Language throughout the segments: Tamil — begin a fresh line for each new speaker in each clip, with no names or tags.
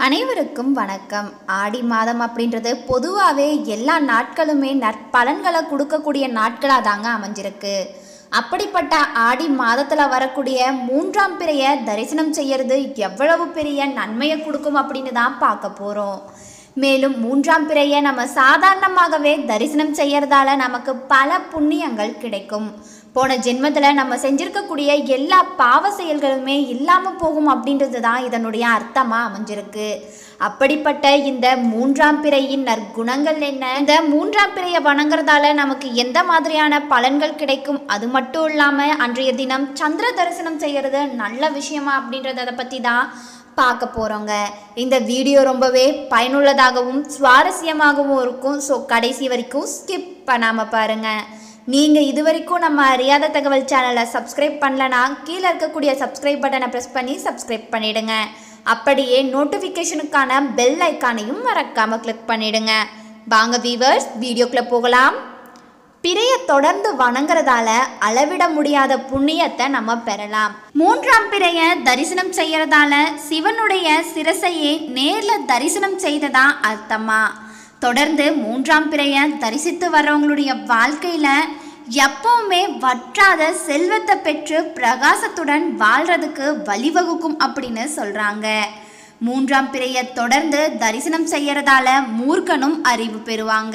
அனைவருக்கும் வணக்கம் ஆடி மாதம் அப்படின்றது பொதுவாகவே எல்லா நாட்களுமே நற்பலன்களை கொடுக்கக்கூடிய நாட்களாக தாங்க அமைஞ்சிருக்கு அப்படிப்பட்ட ஆடி மாதத்தில் வரக்கூடிய மூன்றாம் பிறைய தரிசனம் செய்யறது எவ்வளவு பெரிய நன்மையை கொடுக்கும் அப்படின்னு தான் பார்க்க போகிறோம் மேலும் மூன்றாம் பிறையை நம்ம சாதாரணமாகவே தரிசனம் செய்யறதால நமக்கு பல புண்ணியங்கள் கிடைக்கும் போன ஜென்மத்தில் நம்ம செஞ்சிருக்கக்கூடிய எல்லா பாவ செயல்களுமே இல்லாமல் போகும் அப்படின்றது தான் இதனுடைய அர்த்தமாக அமைஞ்சிருக்கு அப்படிப்பட்ட இந்த மூன்றாம் பிறையின் நற்குணங்கள் என்ன இந்த மூன்றாம் பிறையை வணங்குறதால நமக்கு எந்த மாதிரியான பலன்கள் கிடைக்கும் அது மட்டும் இல்லாமல் அன்றைய தினம் சந்திர தரிசனம் செய்கிறது நல்ல விஷயமா அப்படின்றத பற்றி தான் பார்க்க போகிறோங்க இந்த வீடியோ ரொம்பவே பயனுள்ளதாகவும் சுவாரஸ்யமாகவும் இருக்கும் ஸோ கடைசி வரைக்கும் ஸ்கிப் பண்ணாமல் பாருங்கள் நீங்கள் இது வரைக்கும் நம்ம அறியாத தகவல் சேனலை சப்ஸ்கிரைப் பண்ணலனா கீழே இருக்கக்கூடிய சப்ஸ்கிரைப் பட்டனை ப்ரெஸ் பண்ணி சப்ஸ்கிரைப் பண்ணிடுங்க அப்படியே நோட்டிஃபிகேஷனுக்கான பெல் ஐக்கானையும் மறக்காமல் கிளிக் பண்ணிடுங்க வாங்க வீவர்ஸ் வீடியோக்குள்ளே போகலாம் பிறைய தொடர்ந்து வணங்குறதால அளவிட முடியாத புண்ணியத்தை நம்ம பெறலாம் மூன்றாம் பிறைய தரிசனம் செய்யறதால சிவனுடைய சிரசையே நேர்ல தரிசனம் செய்ததா அர்த்தமா தொடர்ந்து மூன்றாம் பிறைய தரிசித்து வர்றவங்களுடைய வாழ்க்கையில எப்பவுமே வற்றாத செல்வத்தை பெற்று பிரகாசத்துடன் வாழ்றதுக்கு வழிவகுக்கும் அப்படின்னு சொல்றாங்க மூன்றாம் பிறைய தொடர்ந்து தரிசனம் செய்யறதால மூர்க்கனும் அறிவு பெறுவாங்க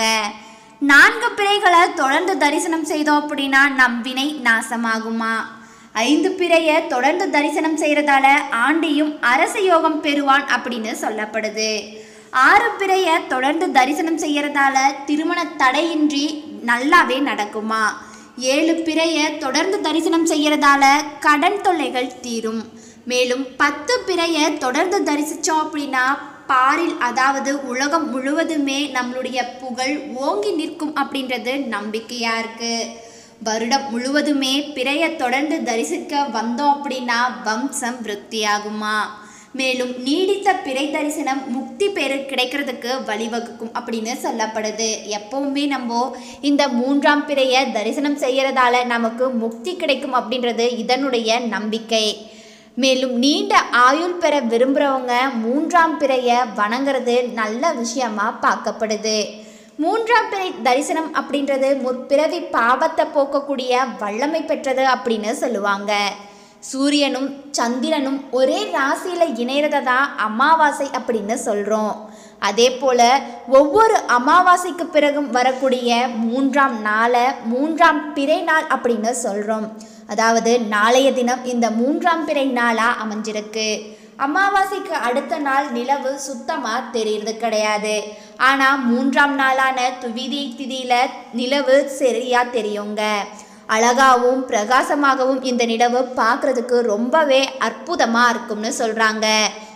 நான்கு பிறைகளை தொடர்ந்து தரிசனம் செய்தோம் அப்படின்னா நம் வினை நாசமாகுமா ஐந்து பிறைய தொடர்ந்து தரிசனம் செய்யறதால ஆண்டியும் அரச யோகம் பெறுவான் அப்படின்னு சொல்லப்படுது ஆறு பிறைய தொடர்ந்து தரிசனம் செய்யறதால திருமண தடையின்றி நல்லாவே நடக்குமா ஏழு பிறைய தொடர்ந்து தரிசனம் செய்யறதால கடன் தொல்லைகள் தீரும் மேலும் பத்து பிறைய தொடர்ந்து தரிசித்தோம் அப்படின்னா பாரில் அதாவது உலகம் முழுவதுமே நம்மளுடைய புகழ் ஓங்கி நிற்கும் அப்படின்றது நம்பிக்கையா இருக்கு வருடம் முழுவதுமே பிறைய தொடர்ந்து தரிசிக்க வந்தோம் அப்படின்னா வம்சம் விருத்தியாகுமா மேலும் நீடித்த பிறை தரிசனம் முக்தி பெரு கிடைக்கிறதுக்கு வழிவகுக்கும் அப்படின்னு சொல்லப்படுது எப்பவுமே நம்ம இந்த மூன்றாம் பிறைய தரிசனம் செய்யறதால நமக்கு முக்தி கிடைக்கும் அப்படின்றது இதனுடைய நம்பிக்கை மேலும் நீண்ட ஆயுள் பெற விரும்புகிறவங்க மூன்றாம் பிறைய வணங்குறது நல்ல விஷயமா பார்க்கப்படுது மூன்றாம் பிறை தரிசனம் அப்படின்றது முற்பிறவி பாவத்தை போக்கக்கூடிய வல்லமை பெற்றது அப்படின்னு சொல்லுவாங்க சூரியனும் சந்திரனும் ஒரே ராசியில் இணையறதை தான் அமாவாசை அப்படின்னு சொல்கிறோம் அதே போல் ஒவ்வொரு அமாவாசைக்கு பிறகும் வரக்கூடிய மூன்றாம் நாளை மூன்றாம் பிறை நாள் அப்படின்னு சொல்கிறோம் அதாவது நாளைய தினம் இந்த மூன்றாம் பிறை நாளாக அமைஞ்சிருக்கு அமாவாசைக்கு அடுத்த நாள் நிலவு சுத்தமாக தெரியறது கிடையாது ஆனால் மூன்றாம் நாளான துவிதி திதியில் நிலவு சரியாக தெரியுங்க அழகாகவும் பிரகாசமாகவும் இந்த நிலவு பார்க்குறதுக்கு ரொம்பவே அற்புதமாக இருக்கும்னு சொல்கிறாங்க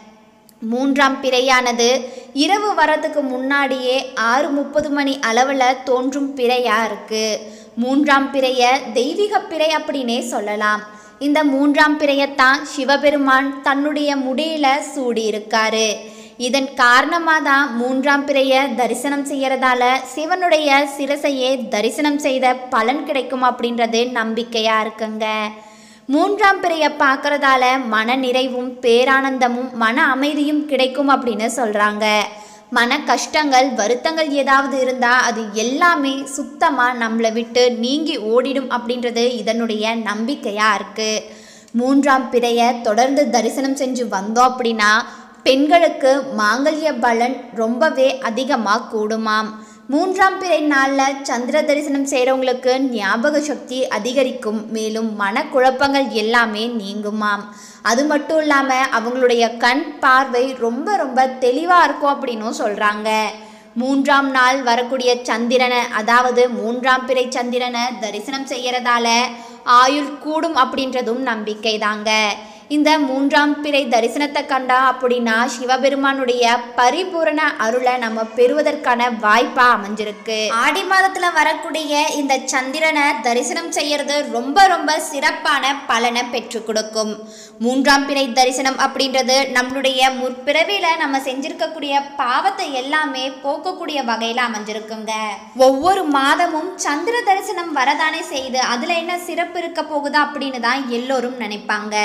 மூன்றாம் பிறையானது இரவு வரதுக்கு முன்னாடியே ஆறு முப்பது மணி அளவில் தோன்றும் பிறையாக இருக்குது மூன்றாம் பிறைய தெய்வீக பிறை அப்படின்னே சொல்லலாம் இந்த மூன்றாம் பிறையத்தான் சிவபெருமான் தன்னுடைய முடியில சூடியிருக்காரு இதன் காரணமாக தான் மூன்றாம் பிறைய தரிசனம் செய்யறதால சிவனுடைய சிரசையே தரிசனம் செய்த பலன் கிடைக்கும் அப்படின்றது நம்பிக்கையாக இருக்குங்க மூன்றாம் பிறையை பார்க்கறதால மன நிறைவும் பேரானந்தமும் மன அமைதியும் கிடைக்கும் அப்படின்னு சொல்கிறாங்க மன கஷ்டங்கள் வருத்தங்கள் ஏதாவது இருந்தால் அது எல்லாமே சுத்தமாக நம்மளை விட்டு நீங்கி ஓடிடும் அப்படின்றது இதனுடைய நம்பிக்கையாக இருக்குது மூன்றாம் பிறைய தொடர்ந்து தரிசனம் செஞ்சு வந்தோம் அப்படின்னா பெண்களுக்கு மாங்கல்ய பலன் ரொம்பவே அதிகமாக கூடுமாம் மூன்றாம் பிறை நாளில் சந்திர தரிசனம் செய்கிறவங்களுக்கு ஞாபக சக்தி அதிகரிக்கும் மேலும் மனக்குழப்பங்கள் எல்லாமே நீங்குமாம் அது மட்டும் இல்லாமல் அவங்களுடைய கண் பார்வை ரொம்ப ரொம்ப தெளிவாக இருக்கும் அப்படின்னும் சொல்கிறாங்க மூன்றாம் நாள் வரக்கூடிய சந்திரனை அதாவது மூன்றாம் பிறை சந்திரனை தரிசனம் செய்யறதால ஆயுள் கூடும் அப்படின்றதும் நம்பிக்கை தாங்க இந்த மூன்றாம் பிறை தரிசனத்தை கண்டா அப்படின்னா சிவபெருமானுடைய பரிபூரண அருளை நம்ம பெறுவதற்கான வாய்ப்பா அமைஞ்சிருக்கு ஆடி மாதத்துல வரக்கூடிய இந்த சந்திரனை தரிசனம் செய்யறது ரொம்ப ரொம்ப சிறப்பான பலனை பெற்று கொடுக்கும் மூன்றாம் பிறை தரிசனம் அப்படின்றது நம்மளுடைய முற்பிறவில நம்ம செஞ்சிருக்கக்கூடிய பாவத்தை எல்லாமே போக்கக்கூடிய வகையில அமைஞ்சிருக்குங்க ஒவ்வொரு மாதமும் சந்திர தரிசனம் வரதானே செய்து அதுல என்ன சிறப்பு இருக்க போகுதா அப்படின்னு தான் எல்லோரும் நினைப்பாங்க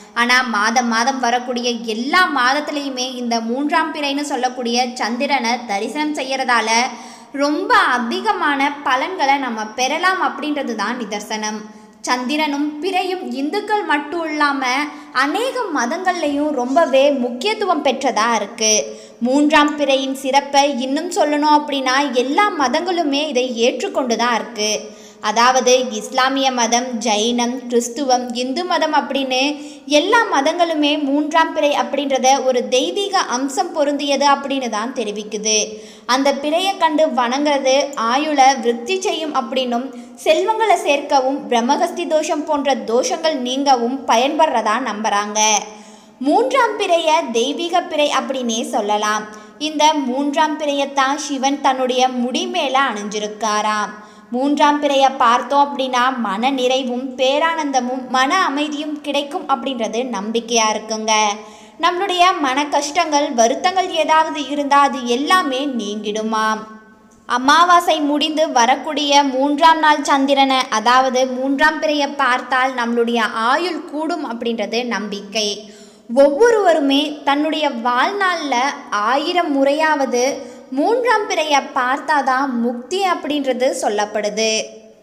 ஆனால் மாதம் மாதம் வரக்கூடிய எல்லா மாதத்துலேயுமே இந்த மூன்றாம் பிறைன்னு சொல்லக்கூடிய சந்திரனை தரிசனம் செய்யறதால ரொம்ப அதிகமான பலன்களை நம்ம பெறலாம் அப்படின்றது தான் நிதர்சனம் சந்திரனும் பிறையும் இந்துக்கள் மட்டும் இல்லாமல் அநேக மதங்கள்லையும் ரொம்பவே முக்கியத்துவம் பெற்றதாக இருக்குது மூன்றாம் பிறையின் சிறப்பை இன்னும் சொல்லணும் அப்படின்னா எல்லா மதங்களுமே இதை ஏற்றுக்கொண்டு தான் இருக்குது அதாவது இஸ்லாமிய மதம் ஜைனம் கிறிஸ்துவம் இந்து மதம் அப்படின்னு எல்லா மதங்களுமே மூன்றாம் பிறை அப்படின்றத ஒரு தெய்வீக அம்சம் பொருந்தியது அப்படின்னு தான் தெரிவிக்குது அந்த பிறையை கண்டு வணங்குறது ஆயுள விருத்தி செய்யும் அப்படின்னும் செல்வங்களை சேர்க்கவும் பிரம்மகஸ்தி தோஷம் போன்ற தோஷங்கள் நீங்கவும் பயன்படுறதா நம்புறாங்க மூன்றாம் பிறைய தெய்வீக பிறை அப்படின்னே சொல்லலாம் இந்த மூன்றாம் பிறையத்தான் சிவன் தன்னுடைய முடி மேல அணிஞ்சிருக்காராம் மூன்றாம் பிறையை பார்த்தோம் அப்படின்னா மன நிறைவும் பேரானந்தமும் மன அமைதியும் கிடைக்கும் அப்படின்றது நம்பிக்கையா இருக்குங்க நம்மளுடைய மன கஷ்டங்கள் வருத்தங்கள் ஏதாவது இருந்தால் அது எல்லாமே நீங்கிடுமாம் அமாவாசை முடிந்து வரக்கூடிய மூன்றாம் நாள் சந்திரனை அதாவது மூன்றாம் பிறையை பார்த்தால் நம்மளுடைய ஆயுள் கூடும் அப்படின்றது நம்பிக்கை ஒவ்வொருவருமே தன்னுடைய வாழ்நாளில் ஆயிரம் முறையாவது மூன்றாம் பிறையை பார்த்தாதான் முக்தி அப்படின்றது சொல்லப்படுது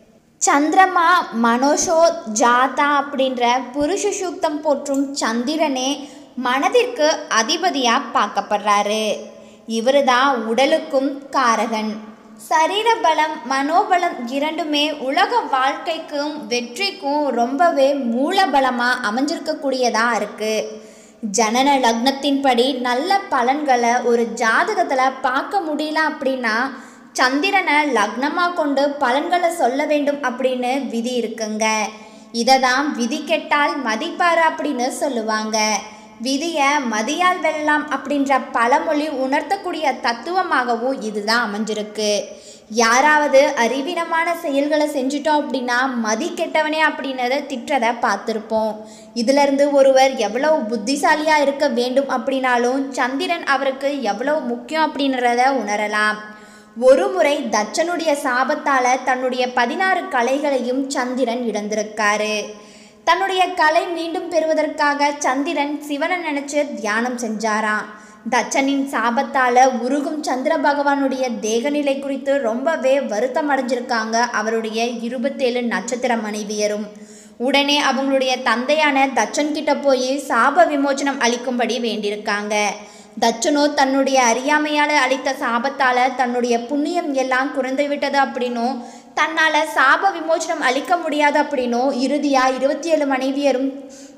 சந்திரமா மனோஷோ ஜாதா அப்படின்ற புருஷ சூக்தம் போற்றும் சந்திரனே மனதிற்கு அதிபதியாக பார்க்கப்படுறாரு இவர் தான் உடலுக்கும் காரகன் சரீர பலம் மனோபலம் இரண்டுமே உலக வாழ்க்கைக்கும் வெற்றிக்கும் ரொம்பவே மூலபலமாக அமைஞ்சிருக்கக்கூடியதாக இருக்குது ஜனன லக்னத்தின்படி நல்ல பலன்களை ஒரு ஜாதகத்தில் பார்க்க முடியல அப்படின்னா சந்திரனை லக்னமாக கொண்டு பலன்களை சொல்ல வேண்டும் அப்படின்னு விதி இருக்குங்க இதை தான் விதி கெட்டால் மதிப்பாரு அப்படின்னு சொல்லுவாங்க விதியை மதியால் வெல்லலாம் அப்படின்ற பழமொழி உணர்த்தக்கூடிய தத்துவமாகவும் இதுதான் அமைஞ்சிருக்கு யாராவது அறிவீனமான செயல்களை செஞ்சிட்டோம் அப்படின்னா மதி கெட்டவனே அப்படின்றத திட்டுறதை பார்த்துருப்போம் இதிலிருந்து ஒருவர் எவ்வளவு புத்திசாலியாக இருக்க வேண்டும் அப்படின்னாலும் சந்திரன் அவருக்கு எவ்வளவு முக்கியம் அப்படின்றத உணரலாம் ஒரு முறை தட்சனுடைய சாபத்தால் தன்னுடைய பதினாறு கலைகளையும் சந்திரன் இழந்திருக்காரு தன்னுடைய கலை மீண்டும் பெறுவதற்காக சந்திரன் சிவனை நினைச்சு தியானம் செஞ்சாராம் தட்சனின் சாபத்தால உருகும் சந்திர பகவானுடைய தேகநிலை குறித்து ரொம்பவே வருத்தம் அடைஞ்சிருக்காங்க அவருடைய இருபத்தேழு நட்சத்திர மனைவியரும் உடனே அவங்களுடைய தந்தையான தட்சன் கிட்ட போய் சாப விமோச்சனம் அளிக்கும்படி வேண்டியிருக்காங்க தட்சனோ தன்னுடைய அறியாமையால் அளித்த சாபத்தால் தன்னுடைய புண்ணியம் எல்லாம் குறைந்து விட்டது அப்படின்னும் தன்னால் சாப விமோச்சனம் அளிக்க முடியாது அப்படின்னும் இறுதியாக இருபத்தி ஏழு மனைவியரும்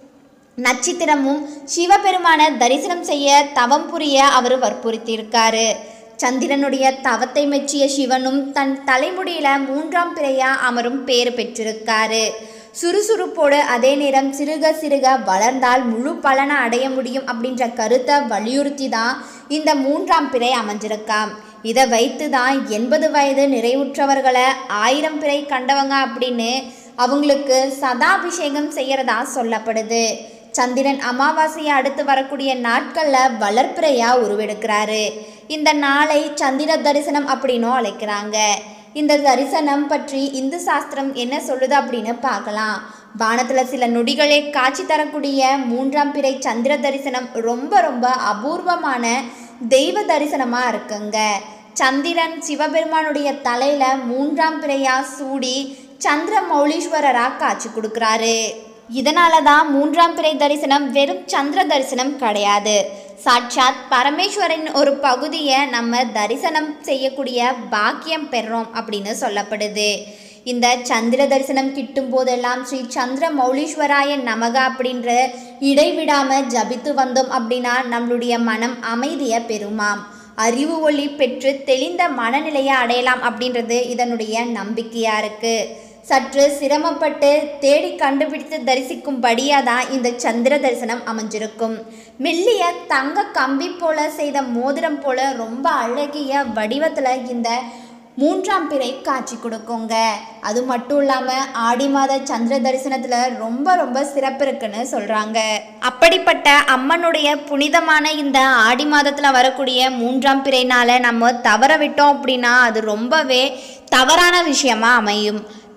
நட்சத்திரமும் சிவபெருமான தரிசனம் செய்ய தவம் புரிய அவர் வற்புறுத்தியிருக்காரு சந்திரனுடைய தவத்தை மெச்சிய சிவனும் தன் தலைமுடியில மூன்றாம் பிறையா அமரும் பேறு பெற்றிருக்காரு சுறுசுறுப்போடு அதே நேரம் சிறுக சிறுக வளர்ந்தால் முழு பலனை அடைய முடியும் அப்படின்ற கருத்தை வலியுறுத்தி தான் இந்த மூன்றாம் பிறை அமைஞ்சிருக்காம் இதை வைத்து தான் எண்பது வயது நிறைவுற்றவர்களை ஆயிரம் பிறை கண்டவங்க அப்படின்னு அவங்களுக்கு சதாபிஷேகம் செய்யறதா சொல்லப்படுது சந்திரன் அமாவாசையை அடுத்து வரக்கூடிய நாட்களில் வளர்ப்பிறையா உருவெடுக்கிறாரு இந்த நாளை சந்திர தரிசனம் அப்படின்னும் அழைக்கிறாங்க இந்த தரிசனம் பற்றி இந்து சாஸ்திரம் என்ன சொல்லுது அப்படின்னு பார்க்கலாம் வானத்தில் சில நொடிகளே காட்சி தரக்கூடிய மூன்றாம் பிறை சந்திர தரிசனம் ரொம்ப ரொம்ப அபூர்வமான தெய்வ தரிசனமாக இருக்குங்க சந்திரன் சிவபெருமானுடைய தலையில மூன்றாம் பிறையா சூடி சந்திர மௌலீஸ்வரரா காட்சி கொடுக்குறாரு இதனால தான் மூன்றாம் பிறை தரிசனம் வெறும் சந்திர தரிசனம் கிடையாது சாட்சாத் பரமேஸ்வரின் ஒரு பகுதியை நம்ம தரிசனம் செய்யக்கூடிய பாக்கியம் பெறுறோம் அப்படின்னு சொல்லப்படுது இந்த சந்திர தரிசனம் கிட்டும் போதெல்லாம் ஸ்ரீ சந்திர மௌலீஸ்வராய நமக அப்படின்ற இடைவிடாம ஜபித்து வந்தோம் அப்படின்னா நம்மளுடைய மனம் அமைதியை பெறுமாம் அறிவு ஒளி பெற்று தெளிந்த மனநிலையை அடையலாம் அப்படின்றது இதனுடைய நம்பிக்கையா இருக்கு சற்று சிரமப்பட்டு தேடி கண்டுபிடித்து தரிசிக்கும்படியாக தான் இந்த சந்திர தரிசனம் அமைஞ்சிருக்கும் மெல்லிய தங்க கம்பி போல செய்த மோதிரம் போல ரொம்ப அழகிய வடிவத்தில் இந்த மூன்றாம் பிறை காட்சி கொடுக்குங்க அது மட்டும் இல்லாமல் ஆடி மாத சந்திர தரிசனத்தில் ரொம்ப ரொம்ப சிறப்பு இருக்குன்னு சொல்கிறாங்க அப்படிப்பட்ட அம்மனுடைய புனிதமான இந்த ஆடி மாதத்தில் வரக்கூடிய மூன்றாம் பிறைனால நம்ம தவற விட்டோம் அப்படின்னா அது ரொம்பவே தவறான விஷயமா அமையும்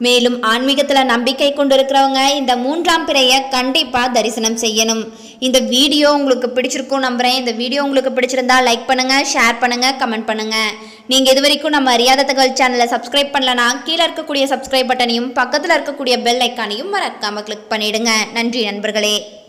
மேலும் ஆன்மீகத்தில் நம்பிக்கை கொண்டிருக்கிறவங்க இந்த மூன்றாம் பிறையை கண்டிப்பாக தரிசனம் செய்யணும் இந்த வீடியோ உங்களுக்கு பிடிச்சிருக்கும் நம்புகிறேன் இந்த வீடியோ உங்களுக்கு பிடிச்சிருந்தா லைக் பண்ணுங்கள் ஷேர் பண்ணுங்கள் கமெண்ட் பண்ணுங்கள் நீங்கள் இது வரைக்கும் நம்ம அறியாத தகவல் சேனலை சப்ஸ்கிரைப் பண்ணலனா கீழே இருக்கக்கூடிய சப்ஸ்கிரைப் பட்டனையும் பக்கத்தில் இருக்கக்கூடிய பெல் ஐக்கானையும் மறக்காமல் கிளிக் பண்ணிடுங்க நன்றி நண்பர்களே